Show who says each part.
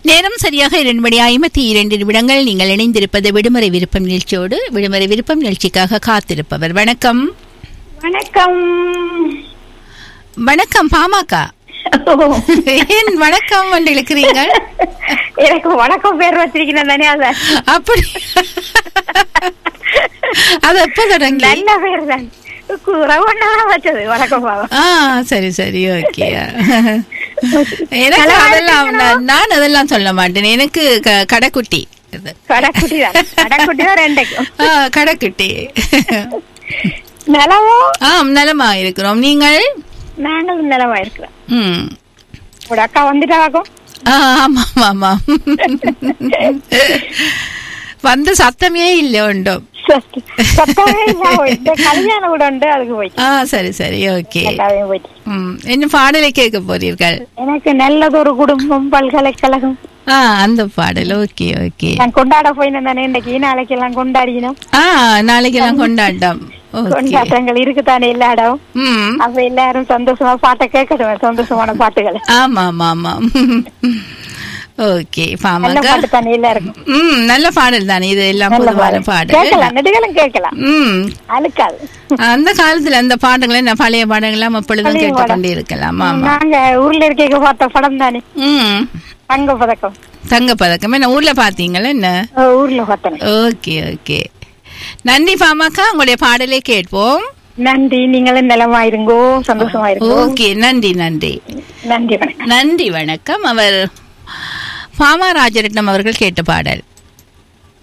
Speaker 1: நேரம் சரியாக இரண்டு மணி ஐம்பத்தி இரண்டு நிமிடங்கள் நீங்கள் இணைந்திருப்பது விடுமுறை விருப்பம் நிகழ்ச்சியோடு விடுமுறை விருப்பம் நிகழ்ச்சிக்காக காத்திருப்பவர் வணக்கம்
Speaker 2: வணக்கம்
Speaker 1: வணக்கம் பாமக ஏன் வணக்கம் என்று இழுக்கிறீர்கள்
Speaker 2: எனக்கு வணக்கம் பேர் வச்சிருக்கேன் தானே அத
Speaker 1: அப்படி அது எப்ப தொடங்கி
Speaker 2: நல்ல பேர் தான் ரவண்ணா தான் வச்சது வணக்கம் பாவா
Speaker 1: ஆ சரி சரி ஓகே எனக்கு
Speaker 2: நல்லா
Speaker 1: அதெல்லாம்
Speaker 2: இருக்கீங்களா?
Speaker 1: நான் நான் அதெல்லாம் சொல்ல மாட்டேன் எனக்கு க- கடைக்குட்டி இது.
Speaker 2: கடைக்குட்டி தான் கடைக்குட்டி தான் ரெண்டைக்கும்
Speaker 1: ஆ, கடைக்குட்டி
Speaker 2: நிலவோ
Speaker 1: ஆம் நலமா இருக்கிறோம் நீங்கள்
Speaker 2: நாங்களும் நிலவா இருக்கிறோம்
Speaker 1: ம்
Speaker 2: உங்க அக்கா வந்துட்டாக்கும்
Speaker 1: ஆ, ஆமாம் ஆமாம் வந்த சத்தமே இல்லை உண்டும்
Speaker 2: சத்தமே இல்லாம போயிட்டு கல்யாணம் கூட உண்டு அதுக்கு போயிட்டு
Speaker 1: ஆ சரி சரி ஓகே
Speaker 2: எல்லாமே போயிட்டு
Speaker 1: ம் என்ன பாடலை கேட்க போறீர்கள்
Speaker 2: எனக்கு நல்லதொரு குடும்பம் பல்கலைக்கழகம்
Speaker 1: ஆ அந்த பாடல் ஓகே ஓகே
Speaker 2: நான் கொண்டாட போயினேன் தானே இன்னைக்கு நாளைக்கு எல்லாம் கொண்டாடினோம்
Speaker 1: ஆ நாளைக்கு எல்லாம் கொண்டாட்டம் ஓகே
Speaker 2: கொண்டாட்டங்கள் இருக்குதானே எல்லா இடம்
Speaker 1: ம்
Speaker 2: அப்ப எல்லாரும் சந்தோஷமா பாட்டை கேட்கட்டும் சந்தோஷமான பாட்டுகளை
Speaker 1: ஆமா ஆமா ஆமா ஓகே
Speaker 2: நல்ல
Speaker 1: பாமக
Speaker 2: பாட்டு தானே எல்லாருக்கும்
Speaker 1: ம் நல்ல பாடல் தானே இது எல்லாம்
Speaker 2: நல்ல
Speaker 1: பொதுவான
Speaker 2: பாடல்
Speaker 1: பாடல்
Speaker 2: கேட்கலாம் நெடுகளும் கேட்கலாம்
Speaker 1: ம்
Speaker 2: அழுக்காது
Speaker 1: அந்த காலத்துல அந்த பாடங்களை நான் பழைய பாடங்கள்லாம் எப்பொழுதும்
Speaker 2: பழைய பாடம்.
Speaker 1: கேட்டுக்கொண்டே இருக்கலாம் ஆமா
Speaker 2: நாங்க ஊர்ல இருக்க பார்த்த படம் தானே
Speaker 1: ம்
Speaker 2: தங்க பதக்கம்
Speaker 1: தங்க பதக்கம் என்ன ஊர்ல பாத்தீங்களா என்ன
Speaker 2: அஹ் ஊர்ல பார்த்தேன்
Speaker 1: ஓகே ஓகே நன்றி பாமாக்கா உங்களுடைய பாடலை கேட்போம்
Speaker 2: நன்றி நீங்களும் நலமா இருங்கோ சந்தோஷமா இருங்கோ
Speaker 1: ஓகே நன்றி நன்றி
Speaker 2: நன்றி வணக்கம்
Speaker 1: நன்றி வணக்கம் அவர் பாமா ராஜரட்னம் அவர்கள் கேட்ட பாடல்